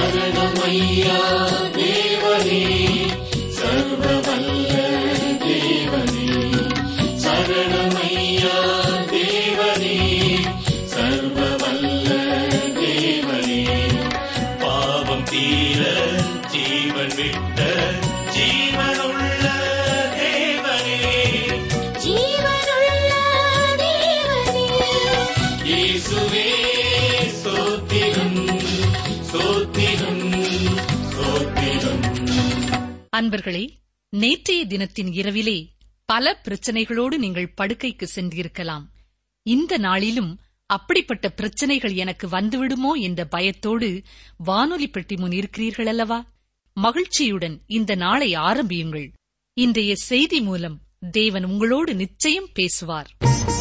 சரணமையா தேவனே சர்வவல்ல தேவனே சரணமையா தேவனே சர்வவல்ல தேவனே பாவம் தீர ஜீவன் விட்ட ஜீவனுள்ள தேவனே ஜீவனுள்ள தேவனே இயேசுவே ஸ்தோத்திரம் ஸ்தோத்திரம் ஸ்தோத்திரம் அன்பர்களே நேற்றைய தினத்தின் இரவிலே பல பிரச்சனைகளோடு நீங்கள் படுக்கைக்கு சென்றிருக்கலாம் இந்த நாளிலும் அப்படிப்பட்ட பிரச்சனைகள் எனக்கு வந்துவிடுமோ என்ற பயத்தோடு வானொலி பெட்டி முன் இருக்கிறீர்கள் அல்லவா மகிழ்ச்சியுடன் இந்த நாளை ஆரம்பியுங்கள் இன்றைய செய்தி மூலம் தேவன் உங்களோடு நிச்சயம் பேசுவார்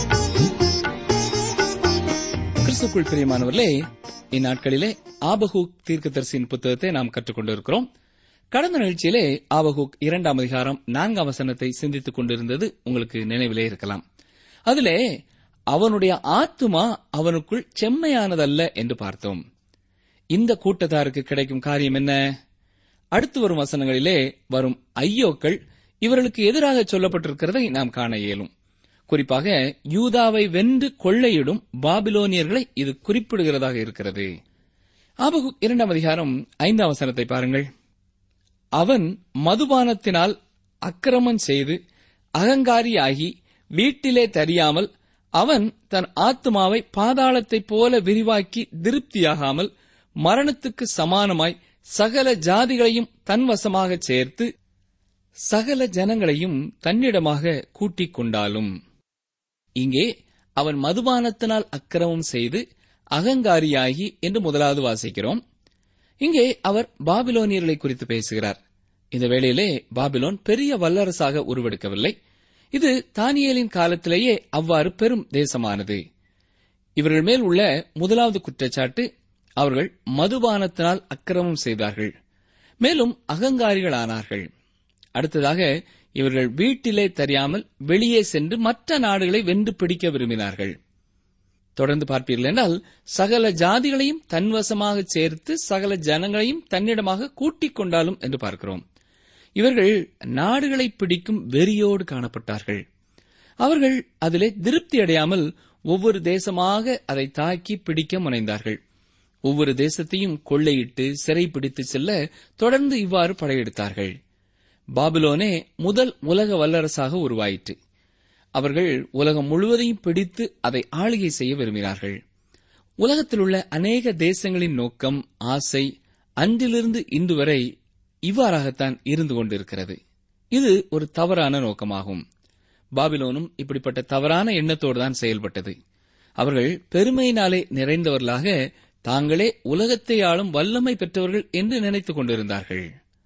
கிறிஸ்துக்குள் பிரியமானவர்களே இந்நாட்களிலே ஆபகூக் தீர்க்கதரிசியின் புத்தகத்தை நாம் கற்றுக்கொண்டிருக்கிறோம் கடந்த நிகழ்ச்சியிலே ஆபகூக் இரண்டாம் அதிகாரம் நான்காம் வசனத்தை சிந்தித்துக் கொண்டிருந்தது உங்களுக்கு நினைவிலே இருக்கலாம் அதிலே அவனுடைய ஆத்துமா அவனுக்குள் செம்மையானதல்ல என்று பார்த்தோம் இந்த கூட்டத்தாருக்கு கிடைக்கும் காரியம் என்ன அடுத்து வரும் வசனங்களிலே வரும் ஐயோக்கள் இவர்களுக்கு எதிராக சொல்லப்பட்டிருக்கிறதை நாம் காண இயலும் குறிப்பாக யூதாவை வென்று கொள்ளையிடும் பாபிலோனியர்களை இது குறிப்பிடுகிறதாக இருக்கிறது ஆபகு இரண்டாம் அதிகாரம் ஐந்தாம் வசனத்தை பாருங்கள் அவன் மதுபானத்தினால் அக்கிரமம் செய்து அகங்காரியாகி வீட்டிலே தெரியாமல் அவன் தன் ஆத்மாவை பாதாளத்தைப் போல விரிவாக்கி திருப்தியாகாமல் மரணத்துக்கு சமானமாய் சகல ஜாதிகளையும் தன்வசமாகச் சேர்த்து சகல ஜனங்களையும் தன்னிடமாக கூட்டிக் கொண்டாலும் இங்கே அவன் மதுபானத்தினால் அக்கிரமம் செய்து அகங்காரியாகி என்று முதலாவது வாசிக்கிறோம் இங்கே அவர் பாபிலோனியர்களை குறித்து பேசுகிறார் இந்த வேளையிலே பாபிலோன் பெரிய வல்லரசாக உருவெடுக்கவில்லை இது தானியேலின் காலத்திலேயே அவ்வாறு பெரும் தேசமானது இவர்கள் மேல் உள்ள முதலாவது குற்றச்சாட்டு அவர்கள் மதுபானத்தினால் அக்கிரமம் செய்தார்கள் மேலும் அகங்காரிகளானார்கள் அடுத்ததாக இவர்கள் வீட்டிலே தெரியாமல் வெளியே சென்று மற்ற நாடுகளை வென்று பிடிக்க விரும்பினார்கள் தொடர்ந்து பார்ப்பீர்கள் என்றால் சகல ஜாதிகளையும் தன்வசமாக சேர்த்து சகல ஜனங்களையும் தன்னிடமாக கூட்டிக் கொண்டாலும் என்று பார்க்கிறோம் இவர்கள் நாடுகளை பிடிக்கும் வெறியோடு காணப்பட்டார்கள் அவர்கள் அதிலே திருப்தி அடையாமல் ஒவ்வொரு தேசமாக அதை தாக்கி பிடிக்க முனைந்தார்கள் ஒவ்வொரு தேசத்தையும் கொள்ளையிட்டு சிறைப்பிடித்து செல்ல தொடர்ந்து இவ்வாறு படையெடுத்தார்கள் பாபிலோனே முதல் உலக வல்லரசாக உருவாயிற்று அவர்கள் உலகம் முழுவதையும் பிடித்து அதை ஆளுகை செய்ய விரும்பினார்கள் உலகத்தில் உள்ள அநேக தேசங்களின் நோக்கம் ஆசை அன்றிலிருந்து இன்று வரை இவ்வாறாகத்தான் இருந்து கொண்டிருக்கிறது இது ஒரு தவறான நோக்கமாகும் பாபிலோனும் இப்படிப்பட்ட தவறான எண்ணத்தோடு தான் செயல்பட்டது அவர்கள் பெருமையினாலே நிறைந்தவர்களாக தாங்களே உலகத்தை ஆளும் வல்லமை பெற்றவர்கள் என்று நினைத்துக் கொண்டிருந்தார்கள்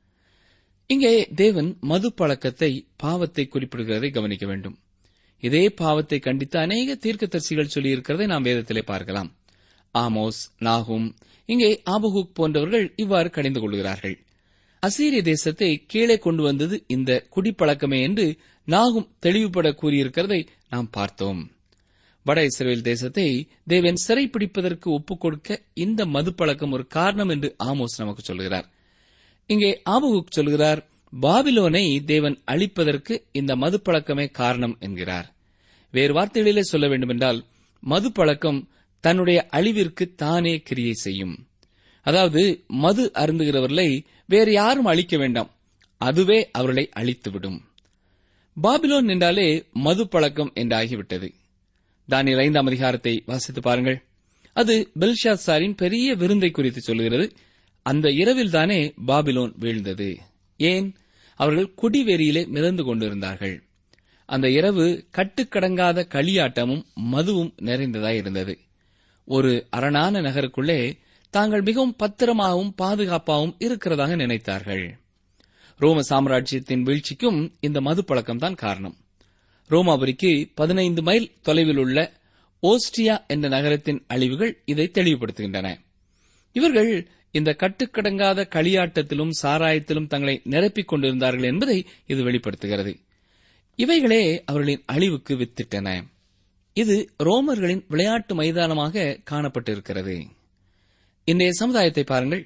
இங்கே தேவன் மது பழக்கத்தை பாவத்தை குறிப்பிடுகிறதை கவனிக்க வேண்டும் இதே பாவத்தை கண்டித்து அநேக தீர்க்கதரிசிகள் சொல்லியிருக்கிறதை நாம் வேதத்திலே பார்க்கலாம் ஆமோஸ் நாகும் இங்கே ஆபகுக் போன்றவர்கள் இவ்வாறு கடிந்து கொள்கிறார்கள் அசீரிய தேசத்தை கீழே கொண்டு வந்தது இந்த குடிப்பழக்கமே என்று நாகும் தெளிவுபட கூறியிருக்கிறதை நாம் பார்த்தோம் வட இஸ்ரேல் தேசத்தை தேவன் சிறைப்பிடிப்பதற்கு ஒப்புக் கொடுக்க இந்த மது பழக்கம் ஒரு காரணம் என்று ஆமோஸ் நமக்கு சொல்கிறார் இங்கே ஆபகுக் சொல்கிறார் பாபிலோனை தேவன் அழிப்பதற்கு இந்த மது பழக்கமே காரணம் என்கிறார் வேறு வார்த்தைகளிலே சொல்ல வேண்டுமென்றால் மது பழக்கம் தன்னுடைய அழிவிற்கு தானே கிரியை செய்யும் அதாவது மது அருந்துகிறவர்களை வேறு யாரும் அழிக்க வேண்டாம் அதுவே அவர்களை அழித்துவிடும் பாபிலோன் என்றாலே மது பழக்கம் என்றாகிவிட்டது தானியல் ஐந்தாம் அதிகாரத்தை வாசித்து பாருங்கள் அது பெல்ஷாசாரின் பெரிய விருந்தை குறித்து சொல்கிறது அந்த இரவில்தானே பாபிலோன் வீழ்ந்தது ஏன் அவர்கள் குடிவெறியிலே மிதந்து கொண்டிருந்தார்கள் அந்த இரவு கட்டுக்கடங்காத களியாட்டமும் மதுவும் நிறைந்ததாய் இருந்தது ஒரு அரணான நகருக்குள்ளே தாங்கள் மிகவும் பத்திரமாகவும் பாதுகாப்பாகவும் இருக்கிறதாக நினைத்தார்கள் ரோம சாம்ராஜ்யத்தின் வீழ்ச்சிக்கும் இந்த மது பழக்கம்தான் காரணம் ரோமாபுரிக்கு பதினைந்து மைல் தொலைவில் உள்ள ஓஸ்டியா என்ற நகரத்தின் அழிவுகள் இதை தெளிவுபடுத்துகின்றன இவர்கள் இந்த கட்டுக்கடங்காத களியாட்டத்திலும் சாராயத்திலும் தங்களை நிரப்பிக் கொண்டிருந்தார்கள் என்பதை இது வெளிப்படுத்துகிறது இவைகளே அவர்களின் அழிவுக்கு வித்திட்டன இது ரோமர்களின் விளையாட்டு மைதானமாக காணப்பட்டிருக்கிறது இன்றைய சமுதாயத்தை பாருங்கள்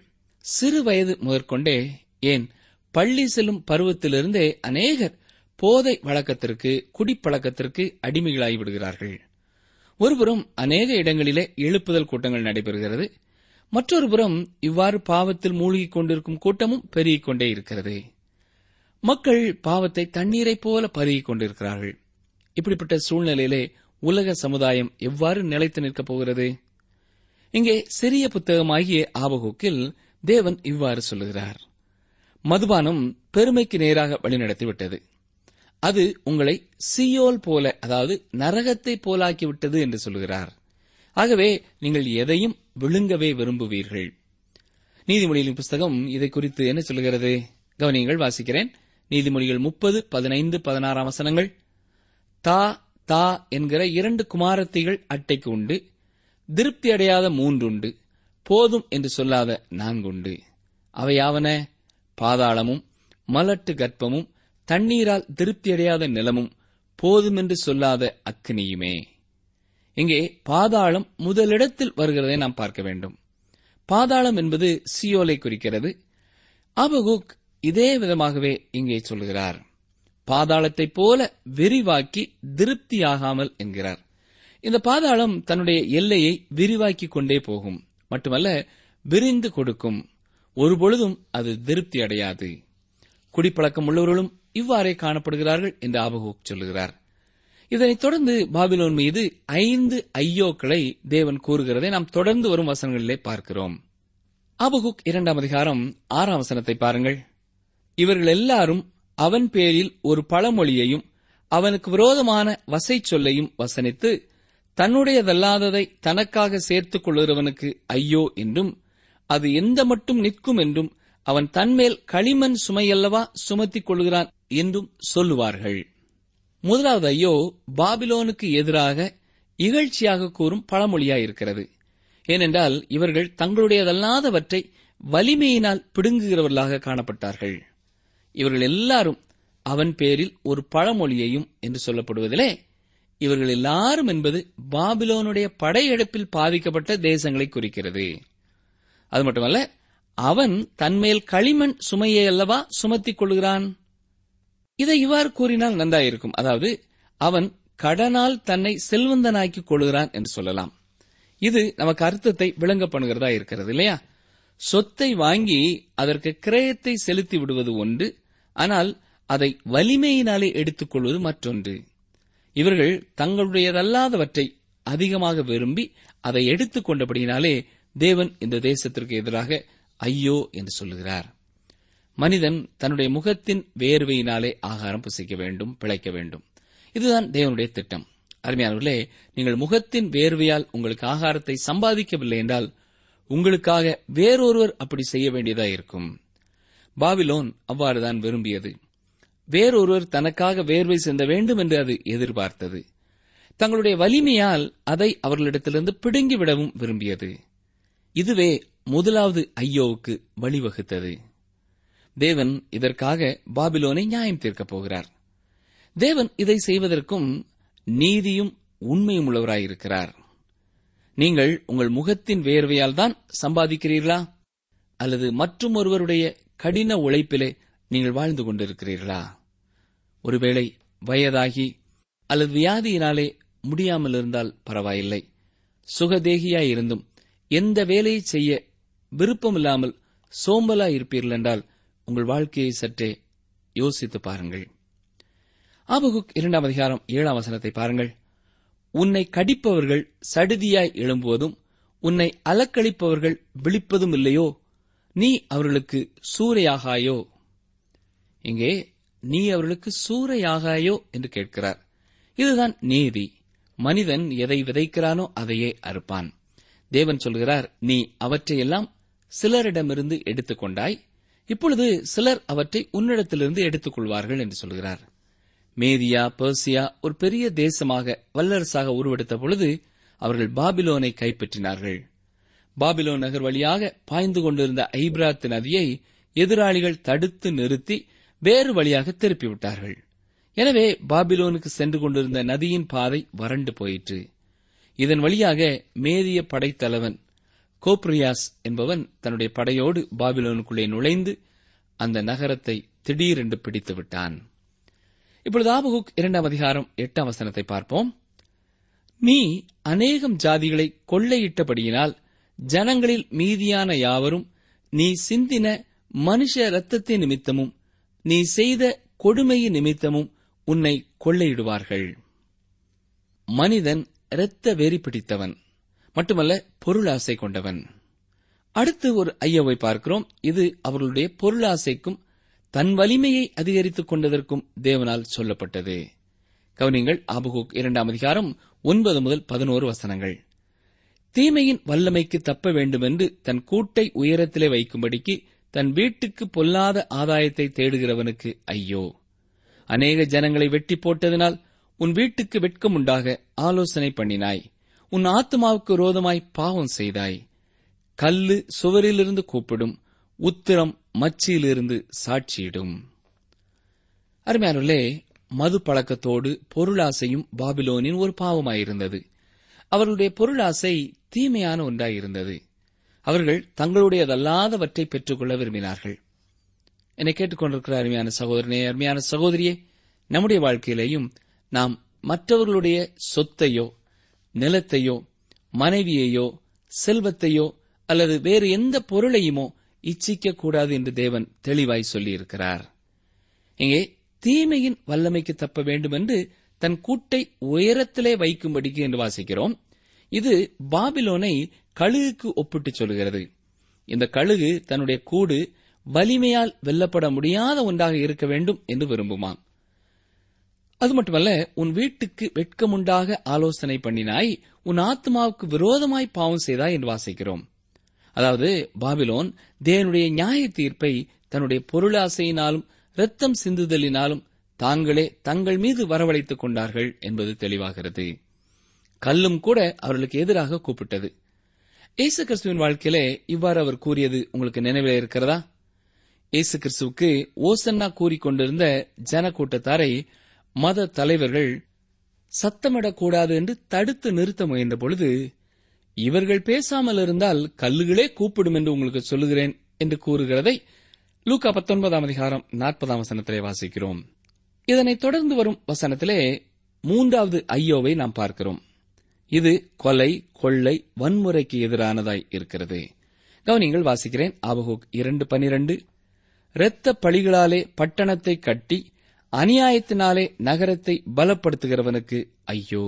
சிறு வயது முதற்கொண்டே ஏன் பள்ளி செல்லும் பருவத்திலிருந்தே அநேகர் போதை வழக்கத்திற்கு குடிப்பழக்கத்திற்கு அடிமைகளாகி விடுகிறார்கள் ஒருபுறம் அநேக இடங்களிலே எழுப்புதல் கூட்டங்கள் நடைபெறுகிறது மற்றொரு புறம் இவ்வாறு பாவத்தில் மூழ்கிக் கொண்டிருக்கும் கூட்டமும் பெருகிக் கொண்டே இருக்கிறது மக்கள் பாவத்தை தண்ணீரைப் போல பருகிக் கொண்டிருக்கிறார்கள் இப்படிப்பட்ட சூழ்நிலையிலே உலக சமுதாயம் எவ்வாறு நிலைத்து நிற்கப் போகிறது இங்கே சிறிய புத்தகமாகிய ஆபகோக்கில் தேவன் இவ்வாறு சொல்லுகிறார் மதுபானம் பெருமைக்கு நேராக வழிநடத்திவிட்டது அது உங்களை சியோல் போல அதாவது நரகத்தை போலாக்கிவிட்டது என்று சொல்லுகிறார் ஆகவே நீங்கள் எதையும் விழுங்கவே விரும்புவீர்கள் நீதிமொழிகளின் புஸ்தகம் இதை குறித்து என்ன சொல்லுகிறது கவனியங்கள் வாசிக்கிறேன் நீதிமொழிகள் முப்பது பதினைந்து பதினாறாம் வசனங்கள் தா தா என்கிற இரண்டு குமாரத்திகள் அட்டைக்கு உண்டு திருப்தி அடையாத மூன்றுண்டு போதும் என்று சொல்லாத நான்குண்டு அவையாவன பாதாளமும் மலட்டு கர்ப்பமும் தண்ணீரால் திருப்தியடையாத நிலமும் போதுமென்று சொல்லாத அக்னியுமே இங்கே பாதாளம் முதலிடத்தில் வருகிறதை நாம் பார்க்க வேண்டும் பாதாளம் என்பது சியோலை குறிக்கிறது அபகுக் இதே விதமாகவே இங்கே சொல்கிறார் பாதாளத்தைப் போல விரிவாக்கி திருப்தியாகாமல் என்கிறார் இந்த பாதாளம் தன்னுடைய எல்லையை விரிவாக்கிக் கொண்டே போகும் மட்டுமல்ல விரிந்து கொடுக்கும் ஒருபொழுதும் அது திருப்தி அடையாது குடிப்பழக்கம் உள்ளவர்களும் இவ்வாறே காணப்படுகிறார்கள் என்று ஆபகூக் சொல்லுகிறார் இதனைத் தொடர்ந்து பாபிலோன் மீது ஐந்து ஐயோக்களை தேவன் கூறுகிறதை நாம் தொடர்ந்து வரும் வசனங்களிலே பார்க்கிறோம் ஆபகுக் இரண்டாம் அதிகாரம் ஆறாம் வசனத்தை பாருங்கள் இவர்கள் எல்லாரும் அவன் பேரில் ஒரு பழமொழியையும் அவனுக்கு விரோதமான வசை சொல்லையும் வசனித்து தன்னுடையதல்லாததை தனக்காக சேர்த்துக் கொள்கிறவனுக்கு ஐயோ என்றும் அது எந்த மட்டும் நிற்கும் என்றும் அவன் தன்மேல் களிமண் சுமையல்லவா சுமத்திக் கொள்கிறான் என்றும் சொல்லுவார்கள் முதலாவது ஐயோ பாபிலோனுக்கு எதிராக இகழ்ச்சியாக கூறும் பழமொழியாயிருக்கிறது ஏனென்றால் இவர்கள் தங்களுடையதல்லாதவற்றை வலிமையினால் பிடுங்குகிறவர்களாக காணப்பட்டார்கள் இவர்கள் எல்லாரும் அவன் பேரில் ஒரு பழமொழியையும் என்று சொல்லப்படுவதிலே இவர்கள் எல்லாரும் என்பது பாபிலோனுடைய படையெடுப்பில் பாதிக்கப்பட்ட தேசங்களை குறிக்கிறது அது மட்டுமல்ல அவன் தன்மேல் களிமண் சுமையை அல்லவா சுமத்திக் கொள்கிறான் இதை இவ்வாறு கூறினால் நன்றாயிருக்கும் அதாவது அவன் கடனால் தன்னை செல்வந்தனாக்கிக் கொள்கிறான் என்று சொல்லலாம் இது நமக்கு அர்த்தத்தை விளங்க பண்ணுகிறதா இருக்கிறது இல்லையா சொத்தை வாங்கி அதற்கு கிரயத்தை செலுத்தி விடுவது ஒன்று ஆனால் அதை வலிமையினாலே எடுத்துக் கொள்வது மற்றொன்று இவர்கள் தங்களுடையதல்லாதவற்றை அதிகமாக விரும்பி அதை எடுத்துக் கொண்டபடியினாலே தேவன் இந்த தேசத்திற்கு எதிராக ஐயோ என்று சொல்லுகிறார் மனிதன் தன்னுடைய முகத்தின் வேர்வையினாலே ஆகாரம் புசிக்க வேண்டும் பிழைக்க வேண்டும் இதுதான் தேவனுடைய திட்டம் அருமையானவர்களே நீங்கள் முகத்தின் வேர்வையால் உங்களுக்கு ஆகாரத்தை சம்பாதிக்கவில்லை என்றால் உங்களுக்காக வேறொருவர் அப்படி செய்ய வேண்டியதா இருக்கும் பாபிலோன் அவ்வாறுதான் விரும்பியது வேறொருவர் தனக்காக வேர்வை சிந்த வேண்டும் என்று அது எதிர்பார்த்தது தங்களுடைய வலிமையால் அதை அவர்களிடத்திலிருந்து பிடுங்கிவிடவும் விரும்பியது இதுவே முதலாவது ஐயோவுக்கு வழிவகுத்தது தேவன் இதற்காக பாபிலோனை நியாயம் தீர்க்கப் போகிறார் தேவன் இதை செய்வதற்கும் நீதியும் உண்மையும் உள்ளவராயிருக்கிறார் நீங்கள் உங்கள் முகத்தின் வேர்வையால் தான் சம்பாதிக்கிறீர்களா அல்லது மற்றும் ஒருவருடைய கடின உழைப்பிலே நீங்கள் வாழ்ந்து கொண்டிருக்கிறீர்களா ஒருவேளை வயதாகி அல்லது வியாதியினாலே முடியாமல் இருந்தால் பரவாயில்லை சுகதேகியாய் இருந்தும் எந்த வேலையை செய்ய விருப்பமில்லாமல் சோம்பலா இருப்பீர்கள் என்றால் உங்கள் வாழ்க்கையை சற்றே யோசித்து பாருங்கள் ஆபகுக் இரண்டாம் அதிகாரம் ஏழாம் வசனத்தை பாருங்கள் உன்னை கடிப்பவர்கள் சடுதியாய் எழும்புவதும் உன்னை அலக்களிப்பவர்கள் விழிப்பதும் இல்லையோ நீ அவர்களுக்கு சூறையாகாயோ இங்கே நீ அவர்களுக்கு சூறையாகாயோ என்று கேட்கிறார் இதுதான் நீதி மனிதன் எதை விதைக்கிறானோ அதையே அறுப்பான் தேவன் சொல்கிறார் நீ அவற்றையெல்லாம் சிலரிடமிருந்து எடுத்துக்கொண்டாய் இப்பொழுது சிலர் அவற்றை உன்னிடத்திலிருந்து எடுத்துக் கொள்வார்கள் என்று சொல்கிறார் மேதியா பெர்சியா ஒரு பெரிய தேசமாக வல்லரசாக உருவெடுத்த பொழுது அவர்கள் பாபிலோனை கைப்பற்றினார்கள் பாபிலோன் நகர் வழியாக பாய்ந்து கொண்டிருந்த ஐப்ராத் நதியை எதிராளிகள் தடுத்து நிறுத்தி வேறு வழியாக திருப்பிவிட்டார்கள் எனவே பாபிலோனுக்கு சென்று கொண்டிருந்த நதியின் பாதை வறண்டு போயிற்று இதன் வழியாக மேதிய படைத்தலைவன் கோப்ரியாஸ் என்பவன் தன்னுடைய படையோடு பாபிலோனுக்குள்ளே நுழைந்து அந்த நகரத்தை திடீரென்று பிடித்து விட்டான் இப்பொழுது ஆபகுக் இரண்டாம் அதிகாரம் எட்டாம் வசனத்தை பார்ப்போம் நீ அநேகம் ஜாதிகளை கொள்ளையிட்டபடியினால் ஜனங்களில் மீதியான யாவரும் நீ சிந்தின மனுஷ இரத்தத்தின் நிமித்தமும் நீ செய்த கொடுமையின் நிமித்தமும் உன்னை கொள்ளையிடுவார்கள் மனிதன் இரத்த வெறி பிடித்தவன் மட்டுமல்ல பொருளாசை கொண்டவன் அடுத்து ஒரு ஐயாவை பார்க்கிறோம் இது அவர்களுடைய பொருளாசைக்கும் தன் வலிமையை அதிகரித்துக் கொண்டதற்கும் தேவனால் சொல்லப்பட்டது கவனிங்கள் ஆபகுக் இரண்டாம் அதிகாரம் ஒன்பது முதல் பதினோரு வசனங்கள் தீமையின் வல்லமைக்கு தப்ப வேண்டுமென்று தன் கூட்டை உயரத்திலே வைக்கும்படிக்கு தன் வீட்டுக்கு பொல்லாத ஆதாயத்தை தேடுகிறவனுக்கு ஐயோ அநேக ஜனங்களை வெட்டி போட்டதினால் உன் வீட்டுக்கு வெட்கம் உண்டாக ஆலோசனை பண்ணினாய் உன் ஆத்மாவுக்கு விரோதமாய் பாவம் செய்தாய் கல்லு சுவரிலிருந்து கூப்பிடும் உத்திரம் மச்சியிலிருந்து சாட்சியிடும் அருமையானுள்ளே மது பழக்கத்தோடு பொருளாசையும் பாபிலோனின் ஒரு பாவமாயிருந்தது அவர்களுடைய பொருளாசை தீமையான ஒன்றாயிருந்தது அவர்கள் தங்களுடையதல்லாதவற்றை பெற்றுக்கொள்ள விரும்பினார்கள் என்னை கேட்டுக்கொண்டிருக்கிற அருமையான சகோதரனே அருமையான சகோதரியே நம்முடைய வாழ்க்கையிலேயும் நாம் மற்றவர்களுடைய சொத்தையோ நிலத்தையோ மனைவியையோ செல்வத்தையோ அல்லது வேறு எந்த பொருளையுமோ இச்சிக்க கூடாது என்று தேவன் தெளிவாய் சொல்லியிருக்கிறார் இங்கே தீமையின் வல்லமைக்கு தப்ப வேண்டும் என்று தன் கூட்டை உயரத்திலே வைக்கும்படிக்கு என்று வாசிக்கிறோம் இது பாபிலோனை கழுகுக்கு ஒப்பிட்டு சொல்கிறது இந்த கழுகு தன்னுடைய கூடு வலிமையால் வெல்லப்பட முடியாத ஒன்றாக இருக்க வேண்டும் என்று விரும்புமாம் அது மட்டுமல்ல உன் வீட்டுக்கு வெட்கமுண்டாக ஆலோசனை பண்ணினாய் உன் ஆத்மாவுக்கு விரோதமாய் பாவம் செய்தாய் என்று வாசிக்கிறோம் அதாவது பாபிலோன் தேவனுடைய நியாய தீர்ப்பை தன்னுடைய பொருளாசையினாலும் இரத்தம் சிந்துதலினாலும் தாங்களே தங்கள் மீது வரவழைத்துக் கொண்டார்கள் என்பது தெளிவாகிறது கல்லும் கூட அவர்களுக்கு எதிராக கூப்பிட்டது இயேசு கிறிஸ்துவின் வாழ்க்கையிலே இவ்வாறு அவர் கூறியது உங்களுக்கு நினைவில் இருக்கிறதா இயேசு கிறிஸ்துவுக்கு ஓசன்னா கூறிக்கொண்டிருந்த ஜன கூட்டத்தாரை மத தலைவர்கள் சத்தமிடக்கூடாது என்று தடுத்து நிறுத்த முயன்ற பொழுது இவர்கள் பேசாமல் இருந்தால் கல்லுகளே கூப்பிடும் என்று உங்களுக்கு சொல்லுகிறேன் என்று கூறுகிறதை லூக்கா பத்தொன்பதாம் அதிகாரம் நாற்பதாம் வசனத்திலே வாசிக்கிறோம் இதனைத் தொடர்ந்து வரும் வசனத்திலே மூன்றாவது ஐயோவை நாம் பார்க்கிறோம் இது கொலை கொள்ளை வன்முறைக்கு எதிரானதாய் இருக்கிறது கவனிங்கள் வாசிக்கிறேன் ஆபகுக் இரண்டு பனிரண்டு இரத்த பழிகளாலே பட்டணத்தை கட்டி அநியாயத்தினாலே நகரத்தை பலப்படுத்துகிறவனுக்கு ஐயோ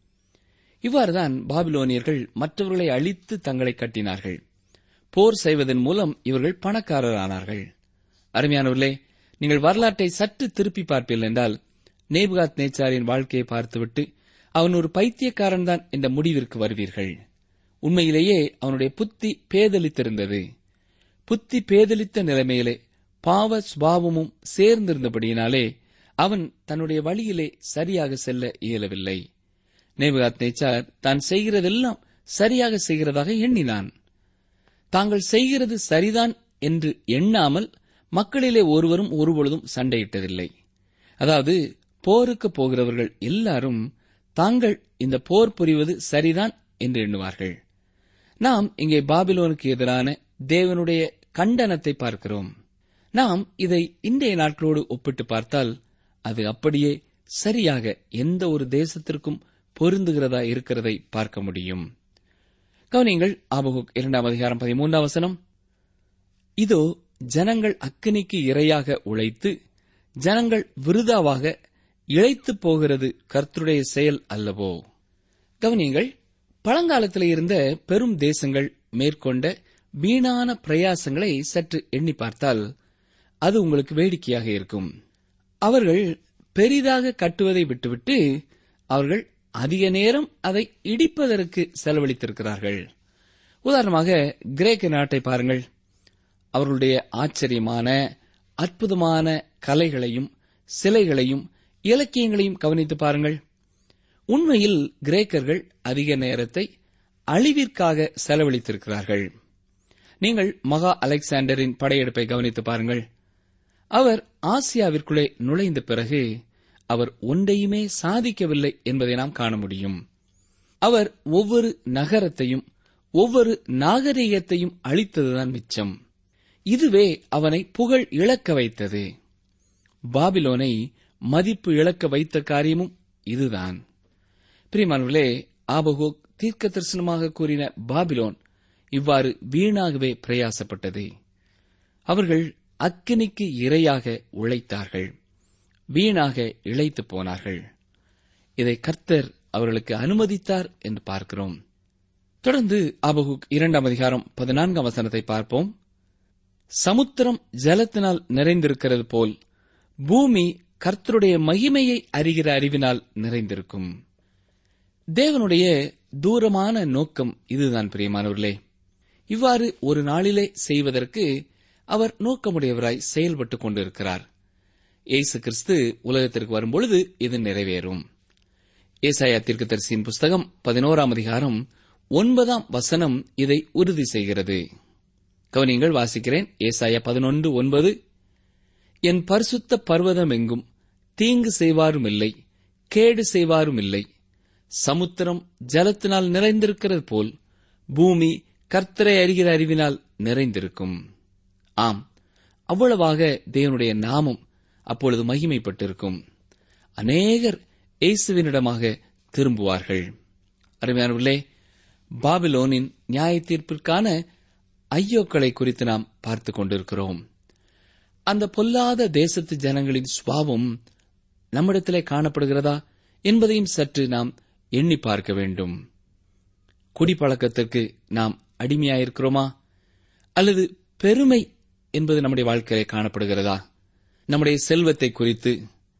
இவ்வாறுதான் பாபிலோனியர்கள் மற்றவர்களை அழித்து தங்களை கட்டினார்கள் போர் செய்வதன் மூலம் இவர்கள் பணக்காரரானார்கள் அருமையானவர்களே நீங்கள் வரலாற்றை சற்று திருப்பி பார்ப்பீர்கள் என்றால் நேபுகாத் நேச்சாரின் வாழ்க்கையை பார்த்துவிட்டு அவன் ஒரு பைத்தியக்காரன் தான் என்ற முடிவிற்கு வருவீர்கள் உண்மையிலேயே அவனுடைய புத்தி பேதலித்திருந்தது புத்தி பேதலித்த நிலைமையிலே பாவ சுபாவமும் சேர்ந்திருந்தபடியினாலே அவன் தன்னுடைய வழியிலே சரியாக செல்ல இயலவில்லை நேபுகாத் நேச்சார் தான் செய்கிறதெல்லாம் சரியாக செய்கிறதாக எண்ணினான் தாங்கள் செய்கிறது சரிதான் என்று எண்ணாமல் மக்களிலே ஒருவரும் ஒருபொழுதும் சண்டையிட்டதில்லை அதாவது போருக்கு போகிறவர்கள் எல்லாரும் தாங்கள் இந்த போர் புரிவது சரிதான் என்று எண்ணுவார்கள் நாம் இங்கே பாபிலோனுக்கு எதிரான தேவனுடைய கண்டனத்தை பார்க்கிறோம் நாம் இதை இன்றைய நாட்களோடு ஒப்பிட்டு பார்த்தால் அது அப்படியே சரியாக எந்த ஒரு தேசத்திற்கும் பொருந்துகிறதா இருக்கிறதை பார்க்க முடியும் கவனிங்கள் ஆபகுக் இரண்டாம் அதிகாரம் பதிமூன்றாம் வசனம் இதோ ஜனங்கள் அக்கினிக்கு இரையாக உழைத்து ஜனங்கள் விருதாவாக இழைத்துப் போகிறது கர்த்தருடைய செயல் அல்லவோ கவனியங்கள் பழங்காலத்தில் இருந்த பெரும் தேசங்கள் மேற்கொண்ட வீணான பிரயாசங்களை சற்று எண்ணி பார்த்தால் அது உங்களுக்கு வேடிக்கையாக இருக்கும் அவர்கள் பெரிதாக கட்டுவதை விட்டுவிட்டு அவர்கள் அதிக நேரம் அதை இடிப்பதற்கு செலவழித்திருக்கிறார்கள் உதாரணமாக கிரேக்க நாட்டை பாருங்கள் அவர்களுடைய ஆச்சரியமான அற்புதமான கலைகளையும் சிலைகளையும் இலக்கியங்களையும் கவனித்து பாருங்கள் உண்மையில் கிரேக்கர்கள் அதிக நேரத்தை அழிவிற்காக செலவழித்திருக்கிறார்கள் நீங்கள் மகா அலெக்சாண்டரின் படையெடுப்பை கவனித்து பாருங்கள் அவர் ஆசியாவிற்குள்ளே நுழைந்த பிறகு அவர் ஒன்றையுமே சாதிக்கவில்லை என்பதை நாம் காண முடியும் அவர் ஒவ்வொரு நகரத்தையும் ஒவ்வொரு நாகரிகத்தையும் அழித்ததுதான் மிச்சம் இதுவே அவனை புகழ் இழக்க வைத்தது பாபிலோனை மதிப்பு இழக்க வைத்த காரியமும் இதுதான் பிரியமானவர்களே ஆபகோக் தீர்க்க தரிசனமாக கூறின பாபிலோன் இவ்வாறு வீணாகவே பிரயாசப்பட்டது அவர்கள் அக்கினிக்கு இரையாக உழைத்தார்கள் வீணாக இழைத்து போனார்கள் இதை கர்த்தர் அவர்களுக்கு அனுமதித்தார் என்று பார்க்கிறோம் தொடர்ந்து ஆபகுக் இரண்டாம் அதிகாரம் பதினான்காம் வசனத்தை பார்ப்போம் சமுத்திரம் ஜலத்தினால் நிறைந்திருக்கிறது போல் பூமி கர்த்தருடைய மகிமையை அறிகிற அறிவினால் நிறைந்திருக்கும் தேவனுடைய தூரமான நோக்கம் இதுதான் பிரியமானவர்களே இவ்வாறு ஒரு நாளிலே செய்வதற்கு அவர் நோக்கமுடையவராய் செயல்பட்டுக் கொண்டிருக்கிறார் இயேசு கிறிஸ்து உலகத்திற்கு வரும்பொழுது இது நிறைவேறும் ஏசாயா தீர்க்கதரிசியின் புஸ்தகம் பதினோராம் அதிகாரம் ஒன்பதாம் வசனம் இதை உறுதி செய்கிறது கவனியங்கள் வாசிக்கிறேன் ஏசாயா பதினொன்று ஒன்பது என் பரிசுத்த பர்வதம் எங்கும் தீங்கு செய்வாரும் இல்லை கேடு செய்வாரும் இல்லை சமுத்திரம் ஜலத்தினால் நிறைந்திருக்கிறது போல் பூமி கர்த்தரை அறிகிற அறிவினால் நிறைந்திருக்கும் ஆம் அவ்வளவாக தேவனுடைய நாமம் அப்பொழுது மகிமைப்பட்டிருக்கும் அநேகர் இயேசுவினிடமாக திரும்புவார்கள் அருமையானவர்களே பாபிலோனின் நியாய தீர்ப்பிற்கான ஐயோக்களை குறித்து நாம் பார்த்துக் கொண்டிருக்கிறோம் அந்த பொல்லாத தேசத்து ஜனங்களின் சுவாவம் நம்மிடத்திலே காணப்படுகிறதா என்பதையும் சற்று நாம் எண்ணி பார்க்க வேண்டும் குடிப்பழக்கத்திற்கு நாம் அடிமையாயிருக்கிறோமா அல்லது பெருமை என்பது நம்முடைய வாழ்க்கையிலே காணப்படுகிறதா நம்முடைய செல்வத்தை குறித்து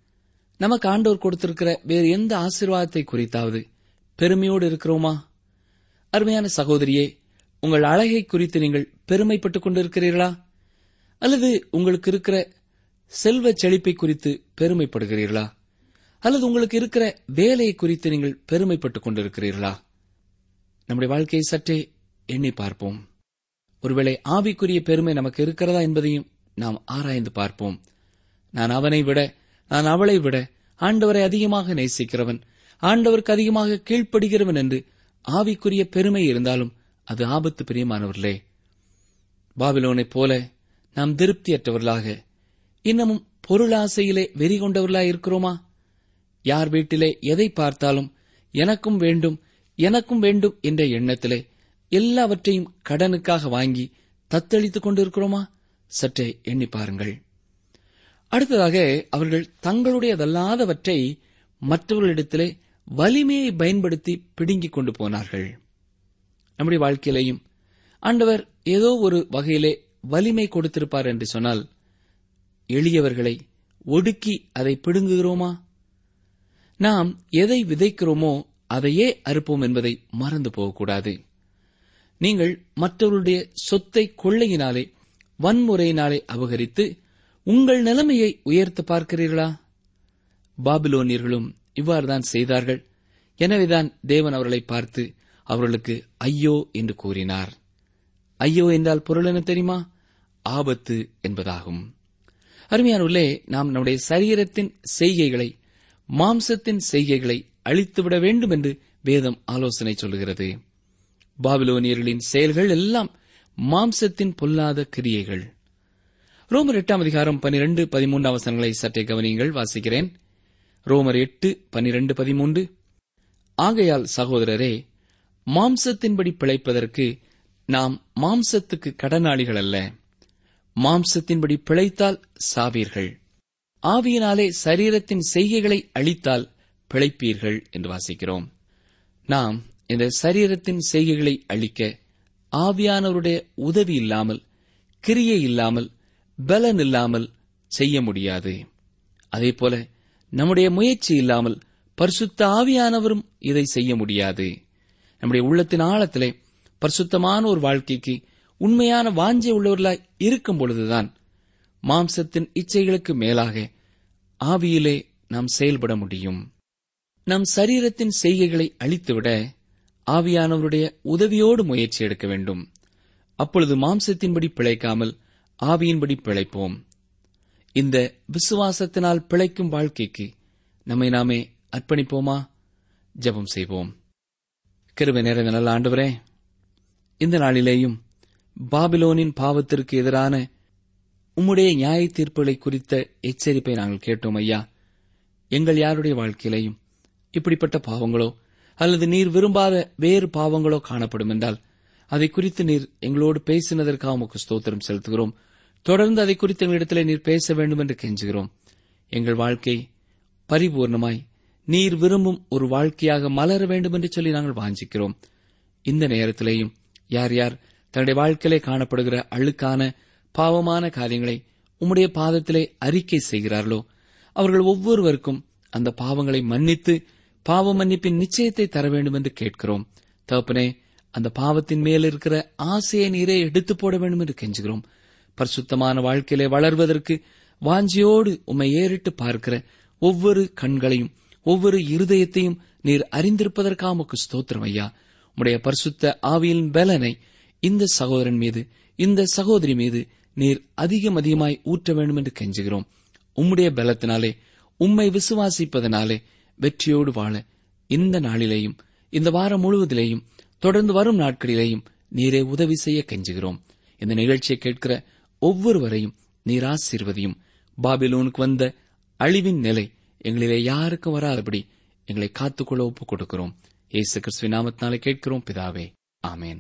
நமக்கு ஆண்டோர் கொடுத்திருக்கிற வேறு எந்த ஆசீர்வாதத்தை குறித்தாவது பெருமையோடு இருக்கிறோமா அருமையான சகோதரியே உங்கள் அழகை குறித்து நீங்கள் பெருமைப்பட்டுக் கொண்டிருக்கிறீர்களா அல்லது உங்களுக்கு இருக்கிற செல்வ செழிப்பை குறித்து பெருமைப்படுகிறீர்களா அல்லது உங்களுக்கு இருக்கிற வேலையை குறித்து நீங்கள் பெருமைப்பட்டுக் கொண்டிருக்கிறீர்களா நம்முடைய வாழ்க்கையை சற்றே எண்ணி பார்ப்போம் ஒருவேளை ஆவிக்குரிய பெருமை நமக்கு இருக்கிறதா என்பதையும் நாம் ஆராய்ந்து பார்ப்போம் நான் அவனை விட நான் அவளை விட ஆண்டவரை அதிகமாக நேசிக்கிறவன் ஆண்டவருக்கு அதிகமாக கீழ்ப்படுகிறவன் என்று ஆவிக்குரிய பெருமை இருந்தாலும் அது ஆபத்து பிரியமானவர்களே பாபிலோனைப் போல நாம் திருப்தியற்றவர்களாக இன்னமும் பொருளாசையிலே வெறி கொண்டவர்களாக இருக்கிறோமா யார் வீட்டிலே எதை பார்த்தாலும் எனக்கும் வேண்டும் எனக்கும் வேண்டும் என்ற எண்ணத்திலே எல்லாவற்றையும் கடனுக்காக வாங்கி தத்தளித்துக் கொண்டிருக்கிறோமா சற்றே எண்ணி பாருங்கள் அடுத்ததாக அவர்கள் தங்களுடையதல்லாதவற்றை மற்றவர்களிடத்திலே வலிமையை பயன்படுத்தி பிடுங்கிக் கொண்டு போனார்கள் நம்முடைய வாழ்க்கையிலேயும் ஆண்டவர் ஏதோ ஒரு வகையிலே வலிமை கொடுத்திருப்பார் என்று சொன்னால் எளியவர்களை ஒடுக்கி அதை பிடுங்குகிறோமா நாம் எதை விதைக்கிறோமோ அதையே அறுப்போம் என்பதை மறந்து போகக்கூடாது நீங்கள் மற்றவர்களுடைய சொத்தை கொள்ளையினாலே வன்முறையினாலே அபகரித்து உங்கள் நிலைமையை உயர்த்த பார்க்கிறீர்களா பாபிலோனியர்களும் இவ்வாறுதான் செய்தார்கள் எனவேதான் தேவன் அவர்களை பார்த்து அவர்களுக்கு ஐயோ என்று கூறினார் ஐயோ என்றால் பொருள் என்ன தெரியுமா ஆபத்து என்பதாகும் அருமையானவர்களே நாம் நம்முடைய சரீரத்தின் செய்கைகளை மாம்சத்தின் செய்கைகளை அழித்துவிட வேண்டும் என்று வேதம் ஆலோசனை சொல்லுகிறது பாபிலோனியர்களின் செயல்கள் எல்லாம் மாம்சத்தின் பொல்லாத கிரியைகள் ரோமர் எட்டாம் அதிகாரம் பனிரெண்டு பதிமூன்றாம் வசனங்களை சற்றே கவனியுங்கள் வாசிக்கிறேன் ரோமர் எட்டு பனிரெண்டு பதிமூன்று ஆகையால் சகோதரரே மாம்சத்தின்படி பிழைப்பதற்கு நாம் மாம்சத்துக்கு கடனாளிகள் அல்ல மாம்சத்தின்படி பிழைத்தால் சாவீர்கள் ஆவியினாலே சரீரத்தின் செய்கைகளை அழித்தால் பிழைப்பீர்கள் என்று வாசிக்கிறோம் நாம் இந்த சரீரத்தின் செய்கைகளை அழிக்க ஆவியானவருடைய உதவி இல்லாமல் கிரியை இல்லாமல் பலன் இல்லாமல் செய்ய முடியாது அதேபோல நம்முடைய முயற்சி இல்லாமல் பரிசுத்த ஆவியானவரும் இதை செய்ய முடியாது நம்முடைய உள்ளத்தின் ஆழத்திலே பரிசுத்தமான ஒரு வாழ்க்கைக்கு உண்மையான வாஞ்சை உள்ளவர்களாய் இருக்கும் பொழுதுதான் மாம்சத்தின் இச்சைகளுக்கு மேலாக ஆவியிலே நாம் செயல்பட முடியும் நம் சரீரத்தின் செய்கைகளை அழித்துவிட ஆவியானவருடைய உதவியோடு முயற்சி எடுக்க வேண்டும் அப்பொழுது மாம்சத்தின்படி பிழைக்காமல் ஆவியின்படி பிழைப்போம் இந்த விசுவாசத்தினால் பிழைக்கும் வாழ்க்கைக்கு நம்மை நாமே அர்ப்பணிப்போமா ஜெபம் செய்வோம் கிருபை நிறைந்த நல்ல ஆண்டவரே இந்த நாளிலேயும் பாபிலோனின் பாவத்திற்கு எதிரான உம்முடைய நியாய தீர்ப்புகளை குறித்த எச்சரிப்பை நாங்கள் கேட்டோம் ஐயா எங்கள் யாருடைய வாழ்க்கையிலையும் இப்படிப்பட்ட பாவங்களோ அல்லது நீர் விரும்பாத வேறு பாவங்களோ காணப்படும் என்றால் அதை குறித்து நீர் எங்களோடு பேசினதற்காக உமக்கு ஸ்தோத்திரம் செலுத்துகிறோம் தொடர்ந்து அதை குறித்து எங்களிடத்திலே நீர் பேச வேண்டும் என்று கெஞ்சுகிறோம் எங்கள் வாழ்க்கை பரிபூர்ணமாய் நீர் விரும்பும் ஒரு வாழ்க்கையாக மலர வேண்டும் என்று சொல்லி நாங்கள் வாஞ்சிக்கிறோம் இந்த நேரத்திலேயும் யார் யார் தன்னுடைய வாழ்க்கையிலே காணப்படுகிற அழுக்கான பாவமான காரியங்களை உம்முடைய பாதத்திலே அறிக்கை செய்கிறார்களோ அவர்கள் ஒவ்வொருவருக்கும் அந்த பாவங்களை மன்னித்து பாவ மன்னிப்பின் நிச்சயத்தை தர வேண்டும் என்று கேட்கிறோம் தகப்பனே அந்த பாவத்தின் மேல் இருக்கிற ஆசையை நீரே எடுத்து போட வேண்டும் என்று கெஞ்சுகிறோம் பரிசுத்தமான வாழ்க்கையிலே வளர்வதற்கு வாஞ்சியோடு உம்மை ஏறிட்டு பார்க்கிற ஒவ்வொரு கண்களையும் ஒவ்வொரு இருதயத்தையும் நீர் அறிந்திருப்பதற்காக உமக்கு ஸ்தோத்திரம் ஐயா உம்முடைய பரிசுத்த ஆவியின் பலனை இந்த சகோதரன் மீது இந்த சகோதரி மீது நீர் அதிகம் அதிகமாய் ஊற்ற வேண்டும் என்று கெஞ்சுகிறோம் உம்முடைய பலத்தினாலே உம்மை விசுவாசிப்பதனாலே வெற்றியோடு வாழ இந்த நாளிலேயும் இந்த வாரம் முழுவதிலேயும் தொடர்ந்து வரும் நாட்களிலேயும் நீரே உதவி செய்ய கெஞ்சுகிறோம் இந்த நிகழ்ச்சியை கேட்கிற ஒவ்வொருவரையும் நீர் ஆசீர்வதியும் பாபிலோனுக்கு வந்த அழிவின் நிலை எங்களிலே யாருக்கும் வராதபடி எங்களை காத்துக்கொள்ள ஒப்புக் கொடுக்கிறோம் இயேசு கிறிஸ்துவின் நாமத்தினாலே கேட்கிறோம் பிதாவே ஆமேன்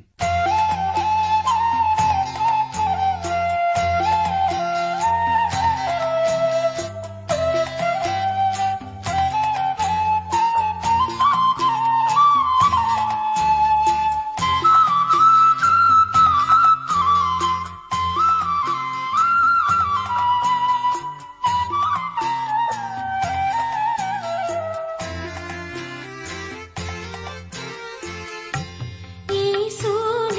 இயேசு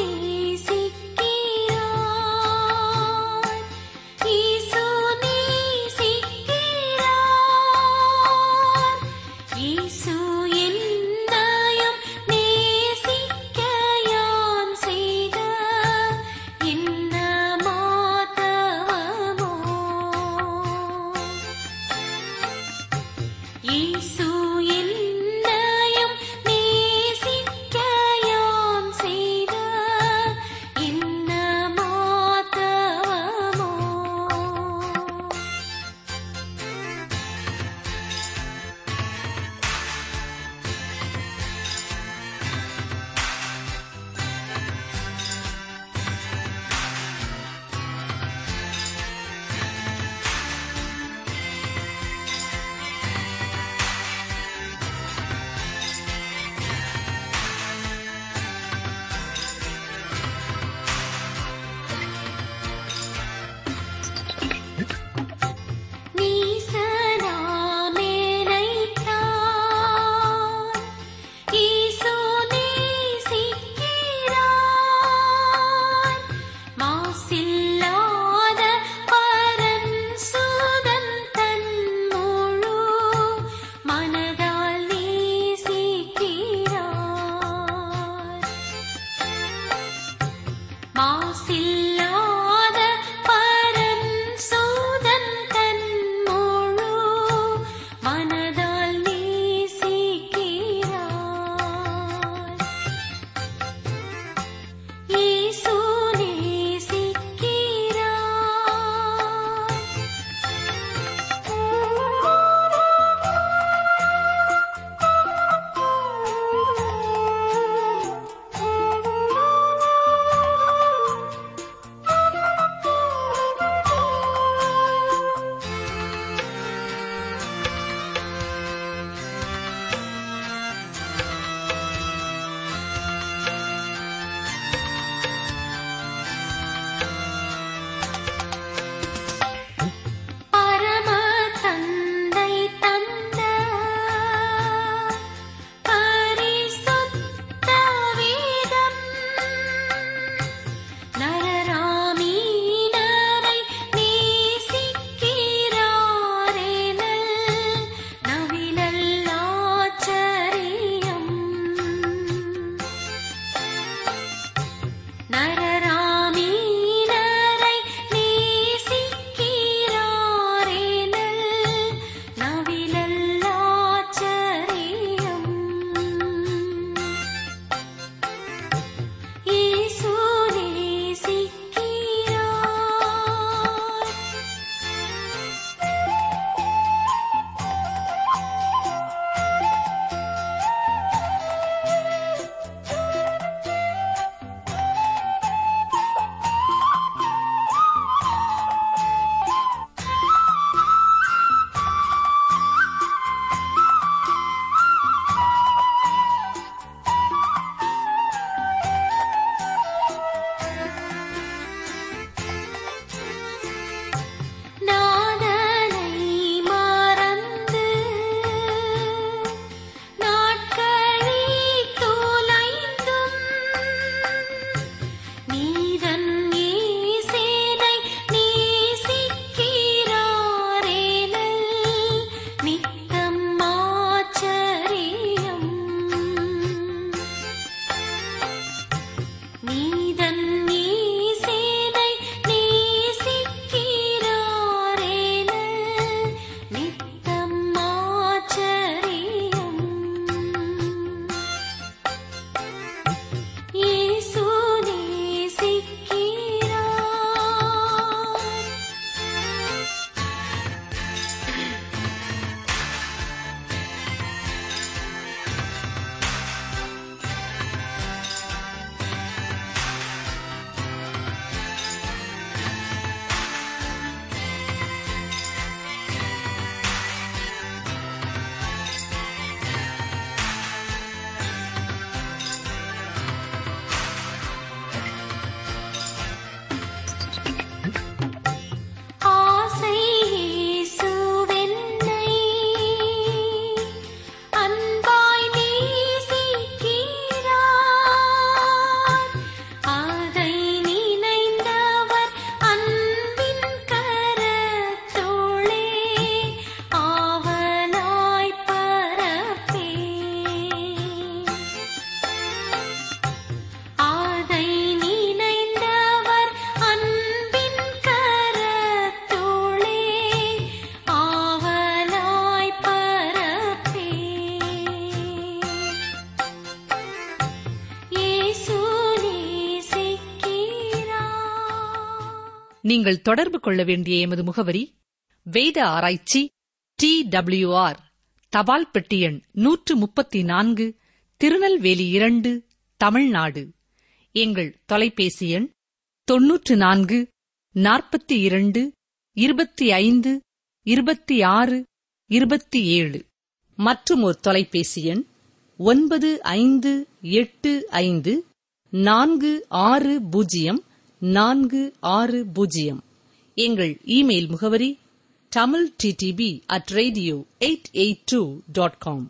நீங்கள் தொடர்பு கொள்ள வேண்டிய எமது முகவரி வேத ஆராய்ச்சி டி ஆர் தபால் பெட்டி எண் நூற்று முப்பத்தி நான்கு திருநெல்வேலி இரண்டு தமிழ்நாடு எங்கள் தொலைபேசி எண் தொன்னூற்று நான்கு நாற்பத்தி இரண்டு இருபத்தி ஐந்து இருபத்தி ஆறு இருபத்தி ஏழு மற்றும் ஒரு தொலைபேசி எண் ஒன்பது ஐந்து எட்டு ஐந்து நான்கு ஆறு பூஜ்ஜியம் நான்கு ஆறு பூஜ்ஜியம் எங்கள் இமெயில் முகவரி Tamil DTP at radio eight eight two dot com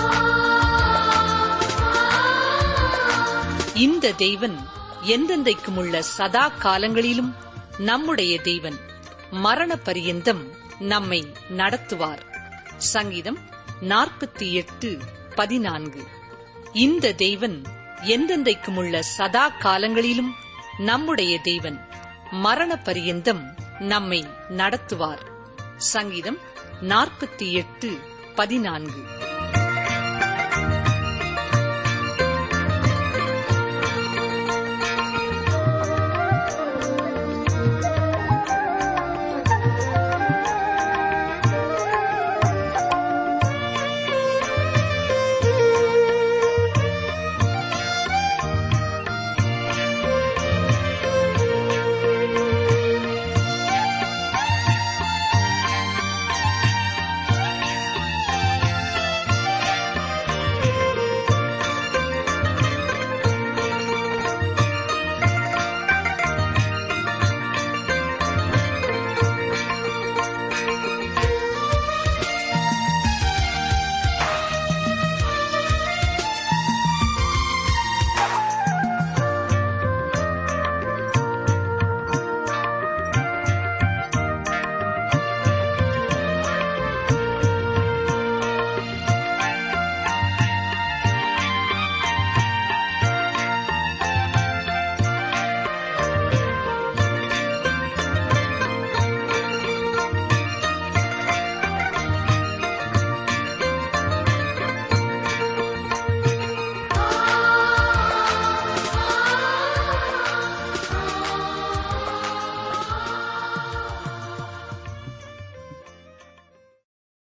இந்த தெய்வன் எந்தெந்தைக்கும் உள்ள சதா காலங்களிலும் நம்முடைய தெய்வன் மரண பரியந்தம் நம்மை நடத்துவார் சங்கீதம் நாற்பத்தி எட்டு பதினான்கு இந்த தெய்வன் எந்தெந்தைக்கும் உள்ள சதா காலங்களிலும் நம்முடைய தெய்வன் மரண பரியந்தம் நம்மை நடத்துவார் சங்கீதம் நாற்பத்தி எட்டு பதினான்கு